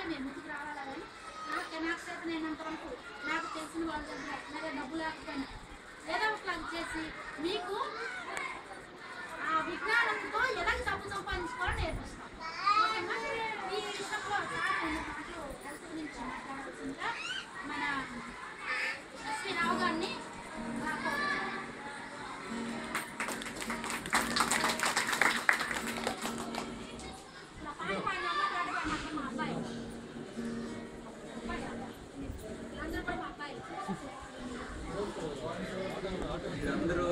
రావాలి మీరు ముందుకు రావాలా కానీ నాకు నాకు చేతనైనంత వరకు నాకు తెలిసిన వాళ్ళ దగ్గర లేదా డబ్బు లేకపోయినా ఏదో ఒకటి చేసి మీకు ఆ విజ్ఞానంతో ఎలా డబ్బు సంపాదించుకోవాలో నేర్పిస్తాం ఓకేనా? ఈ విషయంలో సార్ రెండు మాటలు హెల్త్ గురించి మాట్లాడాల్సిందిగా మన ఎస్వి రావు గారిని నాకు ఇలా పాట పాడినామా, పాట పాడినామా మా అబ్బాయి అబ్బాయి. వీళ్ళందరూ కూడా మా అబ్బాయి మీరందరూ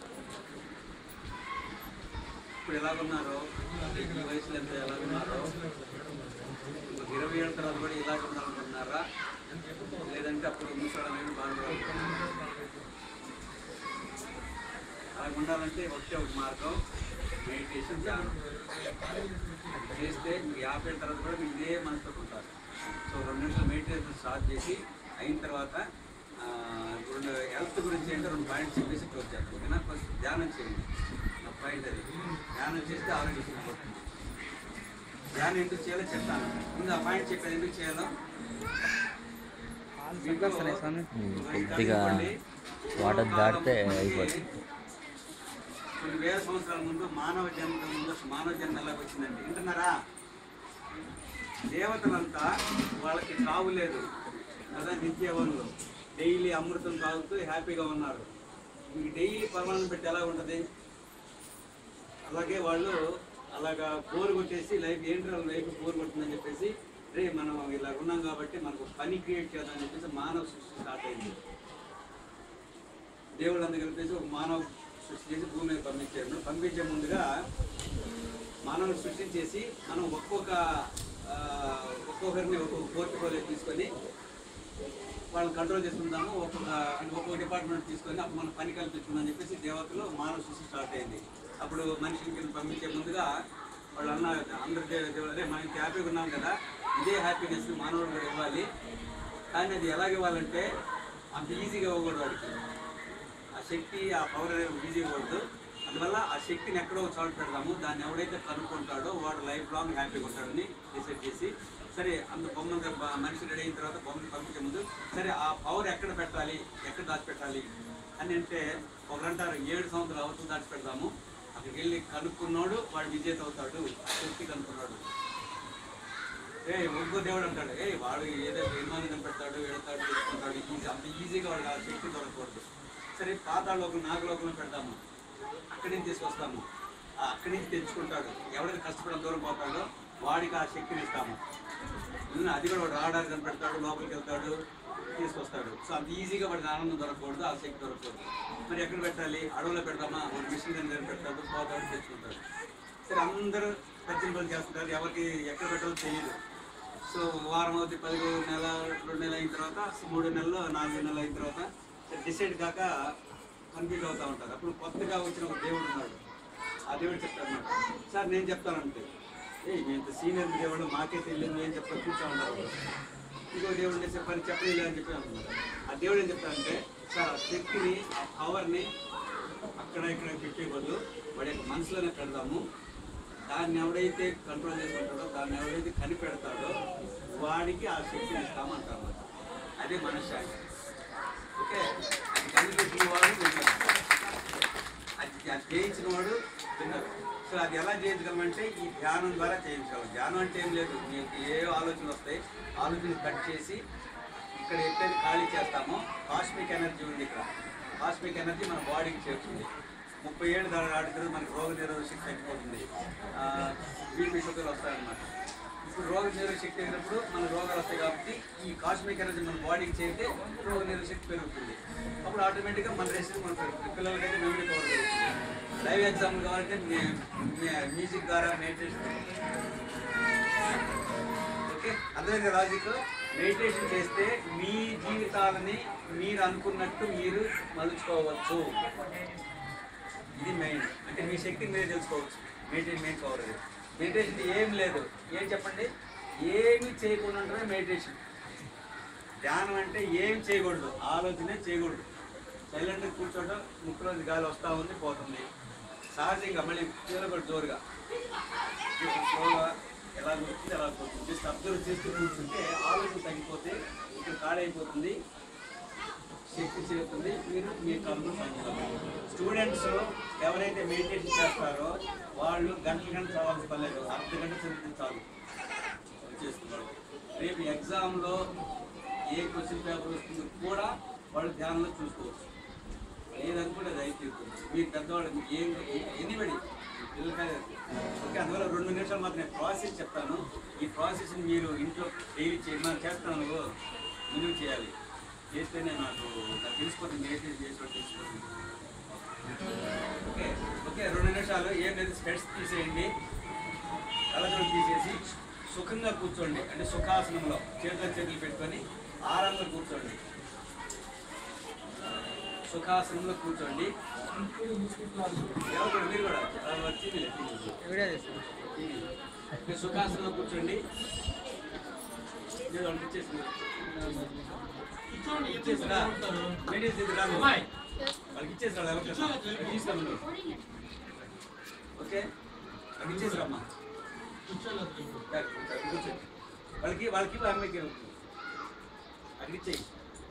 ఇప్పుడు ఎలాగున్నారో ఈ వయసులో ఎంత ఎలాగున్నారో ఇంకొక ఇరవై ఏళ్ళ తర్వాత కూడా ఇలాగ ఉండాలనుకుంటున్నారా లేదంటే అప్పుడు ముసడమైన బాగుండాలనుకుంటున్నారా అలా ఉండాలంటే ఒకటే ఒక మార్గం మెడిటేషన్ ధ్యానం అది చేస్తే మీకు యాభై ఏళ్ళ తర్వాత కూడా మీరు ఇదే మనసుతో ఉంటారు సో రెండు నిమిషాలు మెడిటేషన్ స్టార్ట్ చేసి అయిన తర్వాత ఆ, రెండు హెల్త్ గురించి అంటే రెండు పాయింట్స్ చెప్పేసి క్లోజ్ చేస్తాం ఓకేనా ఫస్ట్ ధ్యానం చేయండి నా పాయింట్ అది ధ్యానం చేస్తే ఆరోగ్యం సరిపోతుంది ధ్యానం ఎందుకు చేయాలో చెప్తాను ముందు ఆ పాయింట్ చెప్పేది ఎందుకు చేయాలో మీకు కొద్దిగా వాటర్ దాటితే అయిపోతుంది కొన్ని వేల సంవత్సరాల ముందు మానవ జన్మ ముందు అసలు మానవ జన్మ ఎలాగ వచ్చిందండి వింటున్నారా దేవతలంతా వాళ్ళకి చావు లేదు కదా నిత్యవనులు డైలీ అమృతం తాగుతూ హ్యాపీగా ఉన్నారు మీకు డైలీ పరమాణం పెట్టి ఎలా ఉంటుంది అలాగే వాళ్ళు అలాగా బోర్ కొట్టేసి లైఫ్ ఏంటి లైఫ్ బోర్ కొట్టిందని చెప్పేసి రే మనం ఇలా ఉన్నాం కాబట్టి మనకు పని క్రియేట్ చేద్దామని చెప్పేసి మానవ సృష్టి స్టార్ట్ అయింది దేవుడు అందుకు కలిపేసి ఒక మానవ సృష్టి చేసి భూమి మీద పంపించారు పంపించే ముందుగా మానవుని సృష్టించేసి మనం ఒక్కొక్క ఆ, ఒక్కొక్కరిని ఒక్కొక్క పోర్టుకోలే తీసుకొని వాళ్ళని కంట్రోల్ చేసుకుందాము ఒక్కొక్క అంటే ఒక్కొక్క డిపార్ట్మెంట్ తీసుకొని అప్పుడు మనం పని కల్పించుకుందాం చెప్పేసి దేవతలు మానవ సృష్టి స్టార్ట్ అయింది అప్పుడు మనిషిని కింద పంపించే ముందుగా వాళ్ళు అన్న అందరి దేవ- దేవుడు అదే మనం ఇంత హ్యాపీగా ఉన్నాం కదా ఇదే హ్యాపీనెస్ మానవుడు కూడా ఇవ్వాలి కానీ అది ఎలాగ ఇవ్వాలంటే అంత ఈజీగా ఇవ్వకూడదు వాడికి ఆ శక్తి ఆ పవర్ ఈజీ ఇవ్వకూడదు అందువల్ల ఆ శక్తిని ఎక్కడో ఒక చోట పెడదాము దాన్ని ఎవడైతే కనుక్కుంటాడో వాడు లైఫ్ లాంగ్ హ్యాపీగా ఉంటాడని డిసైడ్ చేసి సరే అంత బొమ్మ బ- మనిషి రెడీ అయిన తర్వాత బొమ్మను పంపించే ముందు సరే ఆ పవర్ ఎక్కడ పెట్టాలి ఎక్కడ దాచిపెట్టాలి అని అంటే ఒకరంటారు ఏడు సంవత్సరాలు అవతలు దాచి పెడదాము అక్కడికి వెళ్ళి కనుక్కున్నాడు వాడు విజేత అవుతాడు ఆ శక్తి కనుక్కున్నాడు ఏ ఒక్కో దేవుడు అంటాడు ఏ వాడు ఏదో విమానం కనిపెడతాడు వెళ్తాడు తీసుకుంటాడు ఈజీ అంత ఈజీగా వాడు ఆ శక్తి దొరకకూడదు సరే పాతాళలోకం నాగలోకంలో పెడతాము అక్కడి నుంచి తీసుకొస్తాము ఆ అక్కడి నుంచి తెచ్చుకుంటాడు ఎవరైతే కష్టపడిన దూరం పోతాడో వాడికి ఆ శక్తిని ఇస్తాము ఉమ్, అది కూడా వాడు రాడారు కనిపెడతాడు లోపలికి వెళ్తాడు తీసుకొస్తాడు సో అంత ఈజీగా వాడికి ఆనందం దొరకకూడదు ఆ శక్తి దొరకకూడదు మరి ఎక్కడ పెట్టాలి అడవులో పెడదామా వాడు మిషన్ దగ్గర పెడతాడు పోతాడు తెచ్చుకుంటాడు సరే అందరూ పద్దెనిమిది చేస్తుంటారు ఎవరికి ఎక్కడ పెట్టాలో తెలియదు సో వారం అవుతుంది పది రోజులు నెల రెండు నెలలు అయిన తర్వాత మూడు నెలలు నాలుగు నెలలు అయిన తర్వాత డిసైడ్ కాక కన్ఫ్యూజ్ అవుతూ ఉంటారు అప్పుడు కొత్తగా వచ్చిన ఒక దేవుడు ఉన్నాడు ఆ దేవుడు చెప్తారు అన్నమాట సార్ నేను చెప్తానంటే ఏ ఇంత సీనియర్ దేవుడు మాకే తెలియదు ఏం చెప్తాను కూర్చో ఉంటారు ఇంకో దేవుడు నేను చెప్పని చెప్పలేదు అని చెప్పి అంటున్నారు ఆ దేవుడు ఏం చెప్తానంటే సార్ ఆ శక్తిని ఆ పవర్ని అక్కడ ఇక్కడ పెట్టే బదులు వాడి యొక్క మనసులోనే పెడదాము దాన్ని ఎవడైతే కంట్రోల్ చేసుకుంటాడో దాన్ని ఎవడైతే కనిపెడతాడో వాడికి ఆ శక్తిని ఇస్తామంటారు అన్నమాట. అదే మనశ్శాంతి ఓకే అది కనిపెట్టిన వాడు విన్నారు అది అది జయించిన వాడు విన్నారు సో అది ఎలా జయించగలమంటే ఈ ధ్యానం ద్వారా చేయించగలం ధ్యానం అంటే ఏం లేదు మీకు ఏ ఆలోచనలు వస్తాయి ఆలోచన కట్ చేసి ఇక్కడ ఎక్కడైతే ఖాళీ చేస్తామో కాస్మిక్ ఎనర్జీ ఉంది ఇక్కడ కాస్మిక్ ఎనర్జీ మన బాడీకి చేరుతుంది ముప్పై ఏళ్ళు దాని ఆడితే మనకి రోగ నిరోధక శక్తి తగ్గిపోతుంది బీపీ షుగర్ వస్తాయన్నమాట ఇప్పుడు రోగ నిరోధక శక్తి అయినప్పుడు మన రోగాలు వస్తాయి కాబట్టి ఈ కాస్మిక్ ఎనర్జీ మన బాడీకి చేరితే రోగ నిరోధక శక్తి పెరుగుతుంది అప్పుడు ఆటోమేటిక్గా మన రెసిపీ మన పెరుగుతుంది పిల్లలకైతే మెమరీ పవర్ పెరుగుతుంది లైవ్ ఎగ్జామ్ కావాలంటే మ్యూజిక్ ద్వారా మెడిటేషన్ ఓకే అర్థమైంది లాజిక్ మెడిటేషన్ చేస్తే మీ జీవితాలని మీరు అనుకున్నట్టు మీరు మలుచుకోవచ్చు ఇది మెయిన్ అంటే మీ శక్తిని మీరే తెలుసుకోవచ్చు మెడిటేషన్ మెయిన్ పవర్ అది మెడిటేషన్ ఏం లేదు ఏం చెప్పండి ఏమి చేయకుండా ఉండడమే మెడిటేషన్ ధ్యానం అంటే ఏం చేయకూడదు ఆలోచనే చేయకూడదు సైలెంట్ కూర్చోవడం ముక్కులో గాలి వస్తూ ఉంది పోతుంది సహజంగా మళ్ళీ కూడా జోరుగా స్లోగా ఎలా వస్తుంది ఎలా పోతుంది జస్ట్ అబ్జర్వ్ చేస్తూ కూర్చుంటే ఆలోచన తగ్గిపోతే ఇక్కడ కాడైపోతుంది శక్తి చేరుతుంది మీరు మీ కళ్ళు స్టూడెంట్స్ ఎవరైతే మెడిటేషన్ చేస్తారో వాళ్ళు గంటల గంట చదవాల్సిన పని లేదు అర్ధ గంట చదివితే చాలు చేస్తున్నారు రేపు ఎగ్జామ్లో ఏ క్వశ్చన్ పేపర్ వస్తుందో కూడా వాళ్ళు ధ్యానంలో చూసుకోవచ్చు ఏదనుకుంటే అది అయితే మీ పెద్దవాళ్ళు మీకు ఏం ఎనిబడి పిల్లకాయ ఓకే అందువల్ల రెండు నిమిషాలు మాత్రం నేను ప్రాసెస్ చెప్తాను ఈ ప్రాసెస్ని మీరు ఇంట్లో డైలీ చేయండి మనం చేస్తాను మినిమం చేయాలి చేస్తేనే నాకు నాకు తెలిసిపోతుంది మెడిటేషన్ చేసినట్టు తెలిసిపోతుంది ఓకే ఓకే రెండు నిమిషాలు ఏం లేదు స్పెట్స్ తీసేయండి కళ్ళజోడు తీసేసి సుఖంగా కూర్చోండి అంటే సుఖాసనంలో చేతులు చేతులు పెట్టుకొని ఆరాంగా కూర్చోండి సుఖాసనంలో కూర్చోండి ఎవరు కూడా మీరు కూడా ఆ, వచ్చింది మీరు సుఖాసనంలో కూర్చోండి మీరు వాళ్ళకి ఇచ్చేసింది ఇచ్చేసిరా లేడీస్ ఇది రాదు వాళ్ళకి ఇచ్చేసిరా ఎవరికి వాళ్ళకి ఇస్తాను నువ్వు. ఓకే వాళ్ళకి ఇచ్చేసిరమ్మా కూర్చోండి వాళ్ళకి వాళ్ళకి ఇవ్వు, అమ్మాయికి అక్కడికి ఇచ్చేయి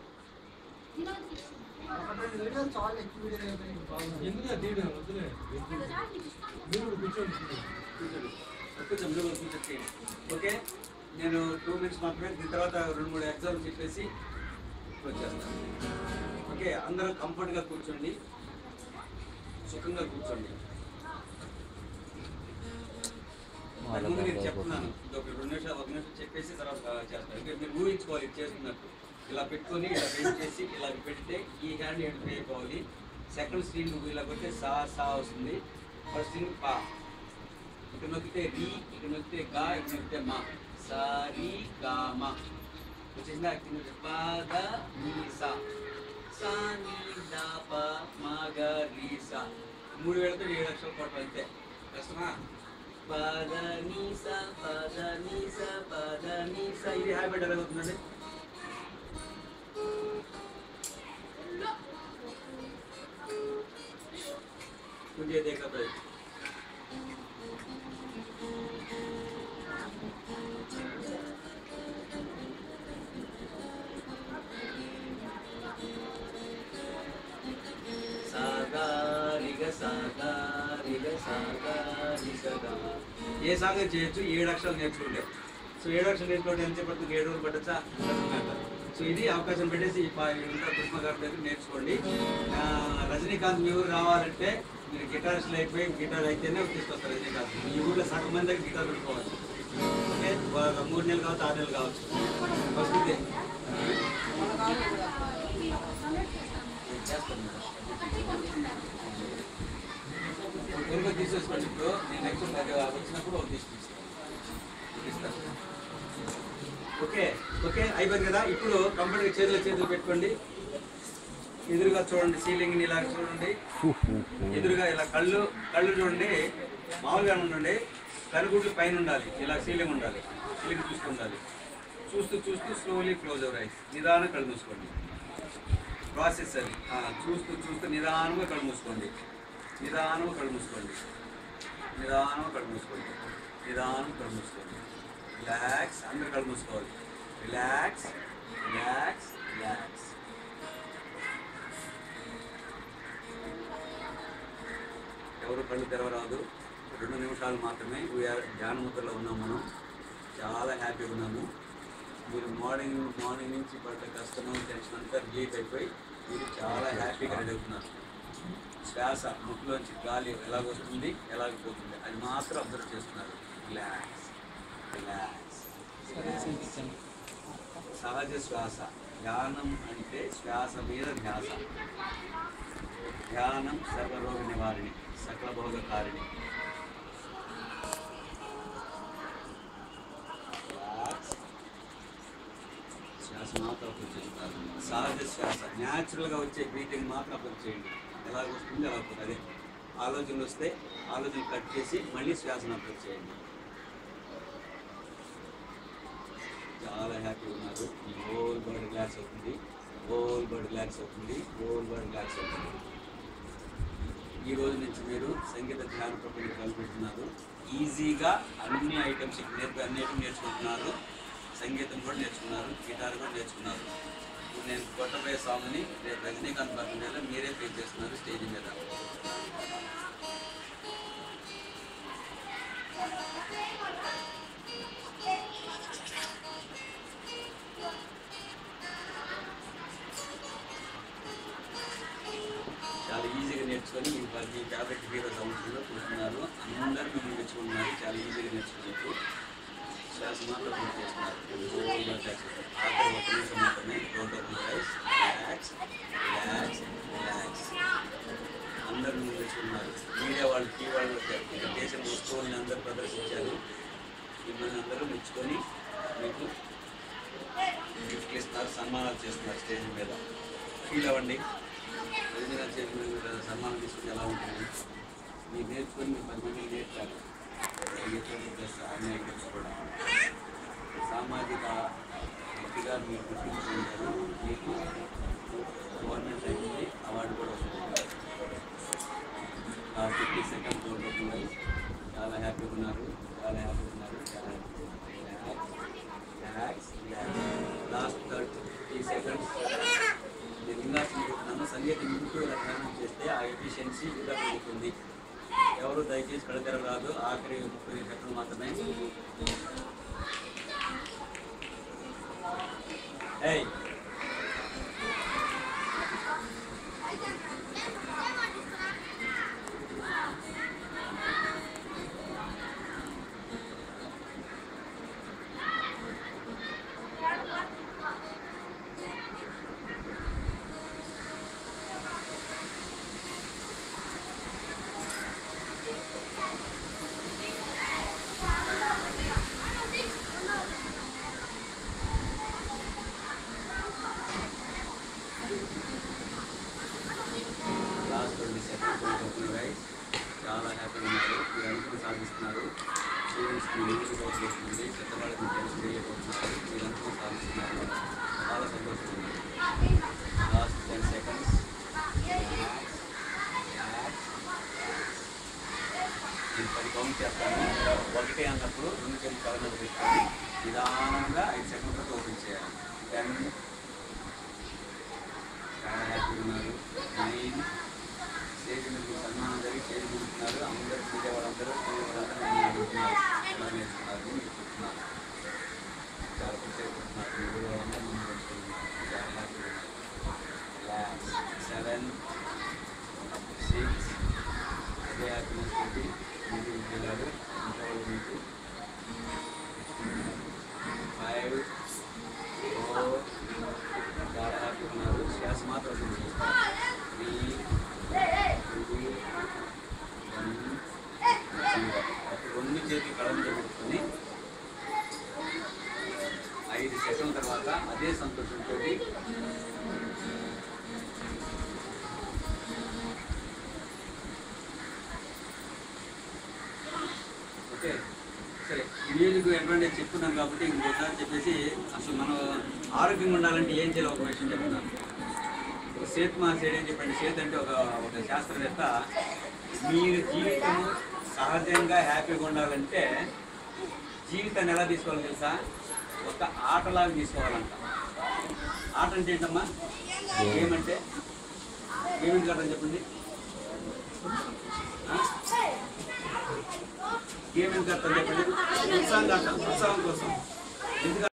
కూర్చోండి కొంచెం దూరం కూర్చొచ్చేయండి ఓకే నేను టూ మినిట్స్ మాత్రమే దీని తర్వాత రెండు మూడు ఎగ్జామ్స్ చెప్పేసి వచ్చేస్తాను ఓకే అందరూ కంఫర్ట్గా కూర్చోండి సుఖంగా కూర్చోండి దాని ముందు నేను చెప్తున్నాను ఇది ఒక రెండు నిమిషాలు ఒక నిమిషం చెప్పేసి తర్వాత చేస్తాను ఇంకా మీరు ఊహించుకోవాలి ఇది చేస్తున్నట్టు ఇలా పెట్టుకొని ఇలా బెండ్ చేసి ఇలా పెడితే ఈ హ్యాండ్ ఎటు పే అయిపోవాలి సెకండ్ స్క్రీన్ నువ్వు ఇలా కొడితే సా సా వస్తుంది ఫస్ట్ స్క్రీన్ పా ఇక్కడ నొక్కితే రీ ఇక్కడ నొక్కితే గా ఇక్కడ నొక్కితే మా సా రీ గా మా వచ్చేసిందా ఇక్కడ నుంచి పా ద నీ సా సా నీ దా ప మా గ రీ సా మూడు వేలతో ఏడు అక్షరాలు కొట్టాలి అంతే కష్టమా పద నీ సా పద నీ సా పద నీ సా ఇది హ్యాబిట్ ఎలా అవుతుందండి मुझे देखा था సాగా రిగ సాగా రిగ సాగా రిగగా ఏ సాగం చేయొచ్చు ఏడు అక్షరాలు నేర్చుకుంటే సో ఏడు అక్షరాలు నేర్చుకుంటే ఎంత పడుతుంది ఏడు రోజులు పట్టచ్చా సో ఇది అవకాశం పెట్టేసి ఈ పా- ఇదంతా పుష్ప గారి దగ్గర నేర్చుకోండి ఆ, రజనీకాంత్ మీ ఊరు రావాలంటే మీరు గిటారిస్ట్లు అయిపోయి గిటార్ అయితేనే తీసుకొస్తారు రజనీకాంత్ మీ ఊర్లో సగం మంది దగ్గర గిటార్ పెట్టుకోవాలి ఓకే ఒక మూడు నెలలు కావచ్చు ఆరు నెలలు కావచ్చు ఫస్ట్ ఇదే చేస్తాను మేడం త్వరగా తీసేసుకోండి ఇప్పుడు నేను నెక్స్ట్ వచ్చినప్పుడు ఒక తీసుకొస్తాను ఇస్తాను ఓకే ఓకే అయిపోయింది కదా ఇప్పుడు కంప్లీట్గా చేతులు చేతులు పెట్టుకోండి ఎదురుగా చూడండి సీలింగ్ ఇలా చూడండి ఎదురుగా ఇలా కళ్ళు కళ్ళు చూడండి మామూలుగా ఉండండి కనుగుడ్లు పైన ఉండాలి ఇలా సీలింగ్ ఉండాలి సీలింగ్ చూస్తూ ఉండాలి చూస్తూ చూస్తూ స్లోలీ క్లోజ్ అవర్ ఐస్ నిదానం కళ్ళు మూసుకోండి ప్రాసెస్ అది ఆ, చూస్తూ చూస్తూ నిదానంగా కళ్ళు మూసుకోండి నిదానంగా కళ్ళు మూసుకోండి నిదానంగా కళ్ళు మూసుకోండి నిదానం కళ్ళు మూసుకోండి రిలాక్స్ అందరు కళ్ళు మూసుకోవాలి రిలాక్స్ రిలాక్స్ రిలాక్స్ ఎవరు కళ్ళు తెరవరాదు రెండు నిమిషాలు మాత్రమే వీఆర్ ధ్యానముద్రలో ఉన్నాం మనం చాలా హ్యాపీగా ఉన్నాము మీరు మార్నింగ్ మార్నింగ్ నుంచి పడ్డ కష్టము టెన్షన్ అంతా రిలీఫ్ అయిపోయి మీరు చాలా హ్యాపీగా రెడీ అవుతున్నారు శ్వాస ముక్కులోంచి గాలి ఎలాగ వస్తుంది ఎలాగ పోతుంది అది మాత్రం అబ్జర్వ్ చేస్తున్నారు రిలాక్స్ రిలాక్స్ సహజ శ్వాస ధ్యానం అంటే శ్వాస మీద ధ్యాస ధ్యానం సర్వరోగ నివారిణి సకల భోగ కారిణి Relax. శ్వాస మాత్రం అప్లై చేస్తారు సహజ శ్వాస న్యాచురల్గా వచ్చే బ్రీతింగ్ మాత్రం అప్లై చేయండి ఎలా వస్తుంది అలా పోతుంది అదే ఆలోచనలు వస్తే ఆలోచన కట్ చేసి మళ్ళీ శ్వాసను అప్లై చేయండి చాలా హ్యాపీగా ఉన్నారు ఈ హోల్ బాడీ రిలాక్స్ అవుతుంది హోల్ బాడీ రిలాక్స్ అవుతుంది హోల్ బాడీ రిలాక్స్ అవుతుంది ఈ రోజు నుంచి మీరు సంగీత ధ్యాన ప్రపంచం కనిపెడుతున్నారు ఈజీగా అన్ని ఐటమ్స్ ఇక్కడ నేర్పి అన్ని ఐటమ్ నేర్చుకుంటున్నారు సంగీతం కూడా నేర్చుకున్నారు గిటార్ కూడా నేర్చుకున్నారు ఇప్పుడు నేను కొట్టబోయే సాంగ్ని రేపు రజనీకాంత్ బర్త్డేలో మీరే ప్లే చేస్తున్నారు స్టేజ్ మీద చాలా ఈజీగా నేర్చుకొని మీ మీ ఫేవరెట్ హీరో సంవత్సరంలో కూర్చున్నారు అందరూ మిమ్మల్ని మెచ్చుకున్నారు చాలా ఈజీగా నేర్చుకోవచ్చు శ్వాస మాత్రం పూర్తి చేస్తున్నారు జోరుగా చేస్తున్నారు. ఆఖరి ఒక నిమిషం మాత్రమే don't open eyes relax relax relax అందరూ మిమ్మల్ని మెచ్చుకున్నారు మీడియా వాళ్ళు టీ వాళ్ళు వచ్చారు ఇక్కడ దేశం వస్తువుల్ని అందరూ ప్రదర్శించారు మిమ్మల్ని అందరూ మెచ్చుకొని మీకు గిఫ్ట్లు ఇస్తున్నారు సన్మానాలు చేస్తున్నారు స్టేజ్ మీద ఫీల్ అవ్వండి రజనీకాంత్ చేతి మీద మీరు సన్మానం తీసుకుని ఎలా ఉంటుంది మీరు నేర్చుకొని మీ పది మందికి నేర్పారు సంగీతం ప్లస్ అన్ని ఐటమ్స్ కూడా సామాజిక వ్యక్తిగా మీరు గుర్తించుకుంటారు మీకు గవర్నమెంట్ సైడ్ నుండి అవార్డు కూడా వస్తుంది ఫిఫ్టీ సెకండ్ కోరుకుంటున్నారు చాలా హ్యాపీగా ఉన్నారు చాలా హ్యాపీగా ఉన్నారు చాలా రిలాక్స్ లాస్ట్ థర్టీ సెకండ్స్ నేను ఇంకా చెప్తున్నాను సంగీతం ఇంట్లో రకరకాలు చేస్తే ఆ ఎఫిషియన్సీ ఇంకా పెరుగుతుంది ఎవరు దయచేసి కడతెర రాదు ఆఖరి ముప్పై సెకండ్లు మాత్రమే ఏయ్ లాస్ట్ ట్వంటీ సెకండ్స్ అవుతుంది రైట్ చాలా హ్యాపీగా ఉన్నారు మీరు అనుకుని సాధిస్తున్నారు స్టూడెంట్స్కి మ్యూజిక్ చేస్తుంది పెద్దవాళ్ళకి టెన్షన్ చేయబోతున్నారు మీరు అనుకుని సాధిస్తున్నారు చాలా సంతోషం ఉంది లాస్ట్ టెన్ సెకండ్స్ నేను పది కౌంట్ చేస్తాను ఒకటే అన్నప్పుడు రెండు చేతులు కళ్ళ మీద పెట్టుకొని నిదానంగా ఐదు సెకండ్లతో ఓపెన్ చేయాలి టెన్ చాలా హ్యాపీగా ఉన్నారు నైన్ స్టేజ్ మీద మీకు సన్మానం జరిగి స్టేజ్ కూర్చున్నారు అందరూ చూసే వాళ్ళందరూ చూసే వాళ్ళందరూ మిమ్మల్ని అడుగుతున్నారు ఎలా నేర్చుకున్నారు మీరు చెప్తున్నారు చాలా కూర్చోబెట్టుకున్నారు మీరు వాళ్ళందరూ మిమ్మల్ని నేర్చుకున్నారు చాలా హ్యాపీగా ఉన్నారు సెవెన్ సిక్స్ అదే హ్యాపీనెస్ తోటి మీకు వెళ్ళారు ఇంట్లో వాళ్ళు మీకు ఫైవ్ ఫోర్ చాలా హ్యాపీగా ఉన్నారు శ్వాస మాత్రం వస్తుంది త్రీ టూ వన్ జీరో రెండు చేతులు కళ్ళ మీద పెట్టుకొని ఐదు సెకండ్ల తర్వాత అదే సంతోషంతో ఓకే సరే మ్యూజిక్ అడ్వాంటేజ్ చెప్తున్నాం కాబట్టి ఇంకోసారి చెప్పేసి అసలు మనం ఆరోగ్యంగా ఉండాలంటే ఏం చేయాలి ఒక విషయం చెప్తున్నాను సేత్ మహాశయుడు ఏం చెప్పండి సేత్ అంటే ఒక ఒక శాస్త్రవేత్త మీరు జీవితం సహజంగా హ్యాపీగా ఉండాలంటే జీవితాన్ని ఎలా తీసుకోవాలి తెలుసా ఒక ఆటలాగా తీసుకోవాలంట ఆట అంటే ఏంటమ్మా ఏమంటే ఏమిటి ఆట చెప్పండి ఆ? ఏమేమి కడతాం చెప్పండి ఉత్సాహం కడతాం ఉత్సాహం కోసం ఎందుకు